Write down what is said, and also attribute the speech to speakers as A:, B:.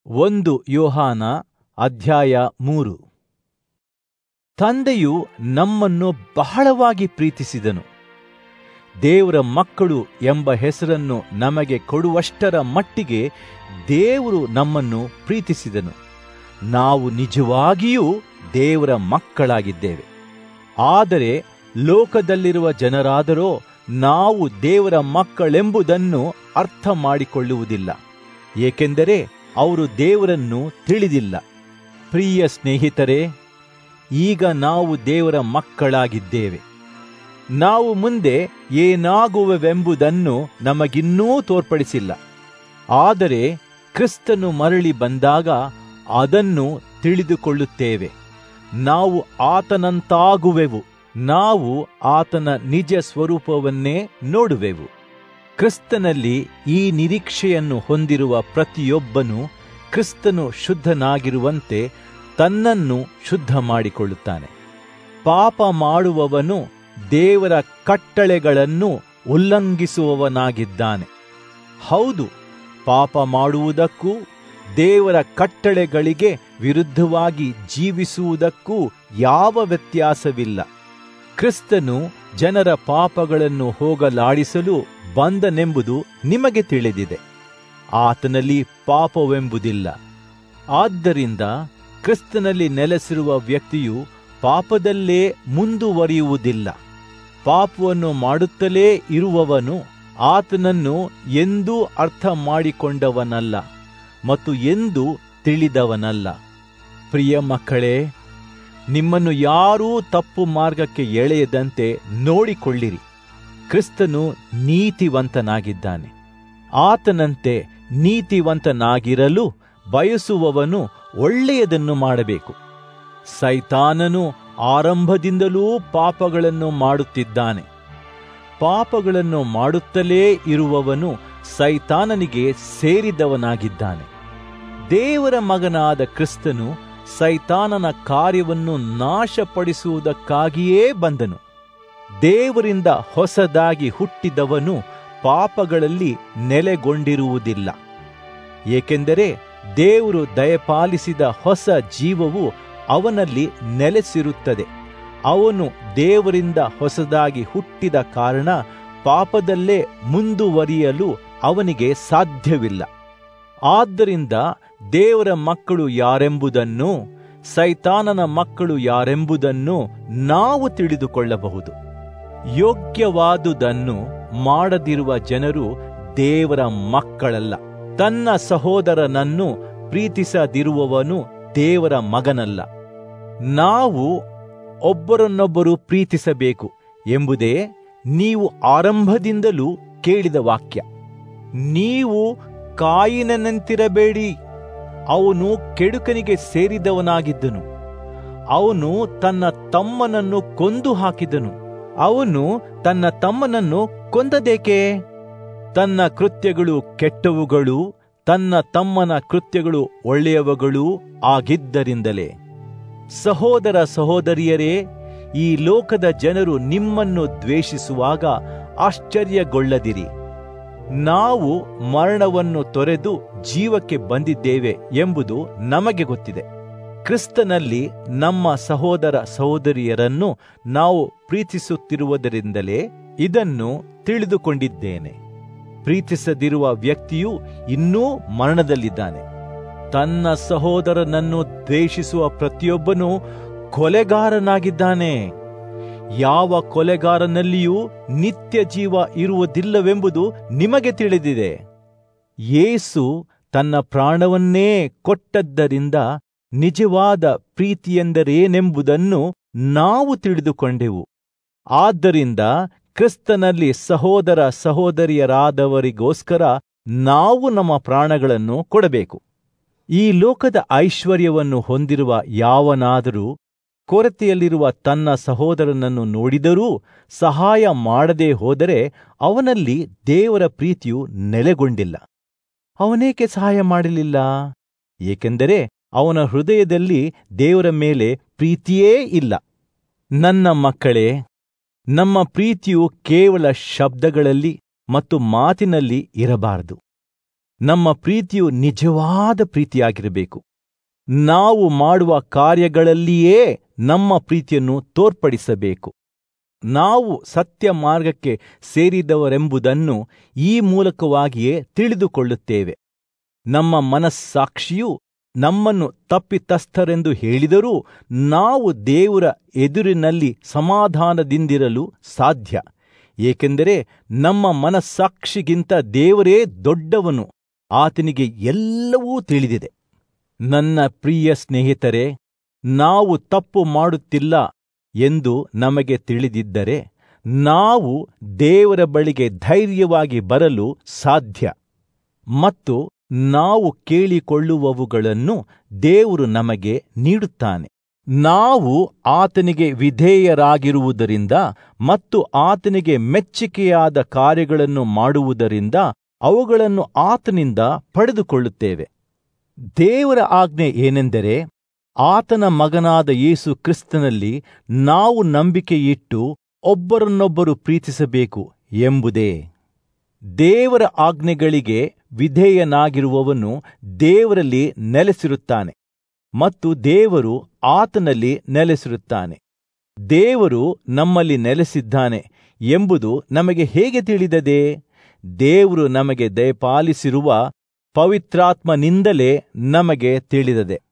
A: ಒಂದು ಯೋಹಾನ ಅಧ್ಯಾಯ ಮೂರು ತಂದೆಯು ನಮ್ಮನ್ನು ಬಹಳವಾಗಿ ಪ್ರೀತಿಸಿದನು ದೇವರ ಮಕ್ಕಳು ಎಂಬ ಹೆಸರನ್ನು ನಮಗೆ ಕೊಡುವಷ್ಟರ ಮಟ್ಟಿಗೆ ದೇವರು ನಮ್ಮನ್ನು ಪ್ರೀತಿಸಿದನು ನಾವು ನಿಜವಾಗಿಯೂ ದೇವರ ಮಕ್ಕಳಾಗಿದ್ದೇವೆ ಆದರೆ ಲೋಕದಲ್ಲಿರುವ ಜನರಾದರೋ ನಾವು ದೇವರ ಮಕ್ಕಳೆಂಬುದನ್ನು ಅರ್ಥ ಮಾಡಿಕೊಳ್ಳುವುದಿಲ್ಲ ಏಕೆಂದರೆ ಅವರು ದೇವರನ್ನು ತಿಳಿದಿಲ್ಲ ಪ್ರಿಯ ಸ್ನೇಹಿತರೆ ಈಗ ನಾವು ದೇವರ ಮಕ್ಕಳಾಗಿದ್ದೇವೆ ನಾವು ಮುಂದೆ ಏನಾಗುವೆವೆಂಬುದನ್ನು ನಮಗಿನ್ನೂ ತೋರ್ಪಡಿಸಿಲ್ಲ ಆದರೆ ಕ್ರಿಸ್ತನು ಮರಳಿ ಬಂದಾಗ ಅದನ್ನು ತಿಳಿದುಕೊಳ್ಳುತ್ತೇವೆ ನಾವು ಆತನಂತಾಗುವೆವು ನಾವು ಆತನ ನಿಜ ಸ್ವರೂಪವನ್ನೇ ನೋಡುವೆವು ಕ್ರಿಸ್ತನಲ್ಲಿ ಈ ನಿರೀಕ್ಷೆಯನ್ನು ಹೊಂದಿರುವ ಪ್ರತಿಯೊಬ್ಬನು ಕ್ರಿಸ್ತನು ಶುದ್ಧನಾಗಿರುವಂತೆ ತನ್ನನ್ನು ಶುದ್ಧ ಮಾಡಿಕೊಳ್ಳುತ್ತಾನೆ ಪಾಪ ಮಾಡುವವನು ದೇವರ ಕಟ್ಟಳೆಗಳನ್ನು ಉಲ್ಲಂಘಿಸುವವನಾಗಿದ್ದಾನೆ ಹೌದು ಪಾಪ ಮಾಡುವುದಕ್ಕೂ ದೇವರ ಕಟ್ಟಳೆಗಳಿಗೆ ವಿರುದ್ಧವಾಗಿ ಜೀವಿಸುವುದಕ್ಕೂ ಯಾವ ವ್ಯತ್ಯಾಸವಿಲ್ಲ ಕ್ರಿಸ್ತನು ಜನರ ಪಾಪಗಳನ್ನು ಹೋಗಲಾಡಿಸಲು ಬಂದನೆಂಬುದು ನಿಮಗೆ ತಿಳಿದಿದೆ ಆತನಲ್ಲಿ ಪಾಪವೆಂಬುದಿಲ್ಲ ಆದ್ದರಿಂದ ಕ್ರಿಸ್ತನಲ್ಲಿ ನೆಲೆಸಿರುವ ವ್ಯಕ್ತಿಯು ಪಾಪದಲ್ಲೇ ಮುಂದುವರಿಯುವುದಿಲ್ಲ ಪಾಪವನ್ನು ಮಾಡುತ್ತಲೇ ಇರುವವನು ಆತನನ್ನು ಎಂದೂ ಅರ್ಥ ಮಾಡಿಕೊಂಡವನಲ್ಲ ಮತ್ತು ಎಂದು ತಿಳಿದವನಲ್ಲ ಪ್ರಿಯ ಮಕ್ಕಳೇ ನಿಮ್ಮನ್ನು ಯಾರೂ ತಪ್ಪು ಮಾರ್ಗಕ್ಕೆ ಎಳೆಯದಂತೆ ನೋಡಿಕೊಳ್ಳಿರಿ ಕ್ರಿಸ್ತನು ನೀತಿವಂತನಾಗಿದ್ದಾನೆ ಆತನಂತೆ ನೀತಿವಂತನಾಗಿರಲು ಬಯಸುವವನು ಒಳ್ಳೆಯದನ್ನು ಮಾಡಬೇಕು ಸೈತಾನನು ಆರಂಭದಿಂದಲೂ ಪಾಪಗಳನ್ನು ಮಾಡುತ್ತಿದ್ದಾನೆ ಪಾಪಗಳನ್ನು ಮಾಡುತ್ತಲೇ ಇರುವವನು ಸೈತಾನನಿಗೆ ಸೇರಿದವನಾಗಿದ್ದಾನೆ ದೇವರ ಮಗನಾದ ಕ್ರಿಸ್ತನು ಸೈತಾನನ ಕಾರ್ಯವನ್ನು ನಾಶಪಡಿಸುವುದಕ್ಕಾಗಿಯೇ ಬಂದನು ದೇವರಿಂದ ಹೊಸದಾಗಿ ಹುಟ್ಟಿದವನು ಪಾಪಗಳಲ್ಲಿ ನೆಲೆಗೊಂಡಿರುವುದಿಲ್ಲ ಏಕೆಂದರೆ ದೇವರು ದಯಪಾಲಿಸಿದ ಹೊಸ ಜೀವವು ಅವನಲ್ಲಿ ನೆಲೆಸಿರುತ್ತದೆ ಅವನು ದೇವರಿಂದ ಹೊಸದಾಗಿ ಹುಟ್ಟಿದ ಕಾರಣ ಪಾಪದಲ್ಲೇ ಮುಂದುವರಿಯಲು ಅವನಿಗೆ ಸಾಧ್ಯವಿಲ್ಲ ಆದ್ದರಿಂದ ದೇವರ ಮಕ್ಕಳು ಯಾರೆಂಬುದನ್ನು ಸೈತಾನನ ಮಕ್ಕಳು ಯಾರೆಂಬುದನ್ನು ನಾವು ತಿಳಿದುಕೊಳ್ಳಬಹುದು ಯೋಗ್ಯವಾದುದನ್ನು ಮಾಡದಿರುವ ಜನರು ದೇವರ ಮಕ್ಕಳಲ್ಲ ತನ್ನ ಸಹೋದರನನ್ನು ಪ್ರೀತಿಸದಿರುವವನು ದೇವರ ಮಗನಲ್ಲ ನಾವು ಒಬ್ಬರನ್ನೊಬ್ಬರು ಪ್ರೀತಿಸಬೇಕು ಎಂಬುದೇ ನೀವು ಆರಂಭದಿಂದಲೂ ಕೇಳಿದ ವಾಕ್ಯ ನೀವು ಕಾಯಿನಂತಿರಬೇಡಿ ಅವನು ಕೆಡುಕನಿಗೆ ಸೇರಿದವನಾಗಿದ್ದನು ಅವನು ತನ್ನ ತಮ್ಮನನ್ನು ಕೊಂದು ಹಾಕಿದನು ಅವನು ತನ್ನ ತಮ್ಮನನ್ನು ಕೊಂದದೇಕೆ ತನ್ನ ಕೃತ್ಯಗಳು ಕೆಟ್ಟವುಗಳು ತನ್ನ ತಮ್ಮನ ಕೃತ್ಯಗಳು ಒಳ್ಳೆಯವಗಳೂ ಆಗಿದ್ದರಿಂದಲೇ ಸಹೋದರ ಸಹೋದರಿಯರೇ ಈ ಲೋಕದ ಜನರು ನಿಮ್ಮನ್ನು ದ್ವೇಷಿಸುವಾಗ ಆಶ್ಚರ್ಯಗೊಳ್ಳದಿರಿ ನಾವು ಮರಣವನ್ನು ತೊರೆದು ಜೀವಕ್ಕೆ ಬಂದಿದ್ದೇವೆ ಎಂಬುದು ನಮಗೆ ಗೊತ್ತಿದೆ ಕ್ರಿಸ್ತನಲ್ಲಿ ನಮ್ಮ ಸಹೋದರ ಸಹೋದರಿಯರನ್ನು ನಾವು ಪ್ರೀತಿಸುತ್ತಿರುವುದರಿಂದಲೇ ಇದನ್ನು ತಿಳಿದುಕೊಂಡಿದ್ದೇನೆ ಪ್ರೀತಿಸದಿರುವ ವ್ಯಕ್ತಿಯು ಇನ್ನೂ ಮರಣದಲ್ಲಿದ್ದಾನೆ ತನ್ನ ಸಹೋದರನನ್ನು ದ್ವೇಷಿಸುವ ಪ್ರತಿಯೊಬ್ಬನೂ ಕೊಲೆಗಾರನಾಗಿದ್ದಾನೆ ಯಾವ ಕೊಲೆಗಾರನಲ್ಲಿಯೂ ನಿತ್ಯ ಜೀವ ಇರುವುದಿಲ್ಲವೆಂಬುದು ನಿಮಗೆ ತಿಳಿದಿದೆ ಯೇಸು ತನ್ನ ಪ್ರಾಣವನ್ನೇ ಕೊಟ್ಟದ್ದರಿಂದ ನಿಜವಾದ ಪ್ರೀತಿಯೆಂದರೇನೆಂಬುದನ್ನು ನಾವು ತಿಳಿದುಕೊಂಡೆವು ಆದ್ದರಿಂದ ಕ್ರಿಸ್ತನಲ್ಲಿ ಸಹೋದರ ಸಹೋದರಿಯರಾದವರಿಗೋಸ್ಕರ ನಾವು ನಮ್ಮ ಪ್ರಾಣಗಳನ್ನು ಕೊಡಬೇಕು ಈ ಲೋಕದ ಐಶ್ವರ್ಯವನ್ನು ಹೊಂದಿರುವ ಯಾವನಾದರೂ ಕೊರತೆಯಲ್ಲಿರುವ ತನ್ನ ಸಹೋದರನನ್ನು ನೋಡಿದರೂ ಸಹಾಯ ಮಾಡದೆ ಹೋದರೆ ಅವನಲ್ಲಿ ದೇವರ ಪ್ರೀತಿಯು ನೆಲೆಗೊಂಡಿಲ್ಲ ಅವನೇಕೆ ಸಹಾಯ ಮಾಡಲಿಲ್ಲ ಏಕೆಂದರೆ ಅವನ ಹೃದಯದಲ್ಲಿ ದೇವರ ಮೇಲೆ ಪ್ರೀತಿಯೇ ಇಲ್ಲ ನನ್ನ ಮಕ್ಕಳೇ ನಮ್ಮ ಪ್ರೀತಿಯು ಕೇವಲ ಶಬ್ದಗಳಲ್ಲಿ ಮತ್ತು ಮಾತಿನಲ್ಲಿ ಇರಬಾರದು ನಮ್ಮ ಪ್ರೀತಿಯು ನಿಜವಾದ ಪ್ರೀತಿಯಾಗಿರಬೇಕು ನಾವು ಮಾಡುವ ಕಾರ್ಯಗಳಲ್ಲಿಯೇ ನಮ್ಮ ಪ್ರೀತಿಯನ್ನು ತೋರ್ಪಡಿಸಬೇಕು ನಾವು ಸತ್ಯ ಮಾರ್ಗಕ್ಕೆ ಸೇರಿದವರೆಂಬುದನ್ನು ಈ ಮೂಲಕವಾಗಿಯೇ ತಿಳಿದುಕೊಳ್ಳುತ್ತೇವೆ ನಮ್ಮ ಮನಸ್ಸಾಕ್ಷಿಯು ನಮ್ಮನ್ನು ತಪ್ಪಿತಸ್ಥರೆಂದು ಹೇಳಿದರೂ ನಾವು ದೇವರ ಎದುರಿನಲ್ಲಿ ಸಮಾಧಾನದಿಂದಿರಲು ಸಾಧ್ಯ ಏಕೆಂದರೆ ನಮ್ಮ ಮನಸ್ಸಾಕ್ಷಿಗಿಂತ ದೇವರೇ ದೊಡ್ಡವನು ಆತನಿಗೆ ಎಲ್ಲವೂ ತಿಳಿದಿದೆ ನನ್ನ ಪ್ರಿಯ ಸ್ನೇಹಿತರೆ ನಾವು ತಪ್ಪು ಮಾಡುತ್ತಿಲ್ಲ ಎಂದು ನಮಗೆ ತಿಳಿದಿದ್ದರೆ ನಾವು ದೇವರ ಬಳಿಗೆ ಧೈರ್ಯವಾಗಿ ಬರಲು ಸಾಧ್ಯ ಮತ್ತು ನಾವು ಕೇಳಿಕೊಳ್ಳುವವುಗಳನ್ನು ದೇವರು ನಮಗೆ ನೀಡುತ್ತಾನೆ ನಾವು ಆತನಿಗೆ ವಿಧೇಯರಾಗಿರುವುದರಿಂದ ಮತ್ತು ಆತನಿಗೆ ಮೆಚ್ಚಿಕೆಯಾದ ಕಾರ್ಯಗಳನ್ನು ಮಾಡುವುದರಿಂದ ಅವುಗಳನ್ನು ಆತನಿಂದ ಪಡೆದುಕೊಳ್ಳುತ್ತೇವೆ ದೇವರ ಆಜ್ಞೆ ಏನೆಂದರೆ ಆತನ ಮಗನಾದ ಯೇಸು ಕ್ರಿಸ್ತನಲ್ಲಿ ನಾವು ನಂಬಿಕೆಯಿಟ್ಟು ಒಬ್ಬರನ್ನೊಬ್ಬರು ಪ್ರೀತಿಸಬೇಕು ಎಂಬುದೇ ದೇವರ ಆಜ್ಞೆಗಳಿಗೆ ವಿಧೇಯನಾಗಿರುವವನು ದೇವರಲ್ಲಿ ನೆಲೆಸಿರುತ್ತಾನೆ ಮತ್ತು ದೇವರು ಆತನಲ್ಲಿ ನೆಲೆಸಿರುತ್ತಾನೆ ದೇವರು ನಮ್ಮಲ್ಲಿ ನೆಲೆಸಿದ್ದಾನೆ ಎಂಬುದು ನಮಗೆ ಹೇಗೆ ತಿಳಿದದೆ ದೇವರು ನಮಗೆ ದಯಪಾಲಿಸಿರುವ ಪವಿತ್ರಾತ್ಮನಿಂದಲೇ ನಮಗೆ ತಿಳಿದದೆ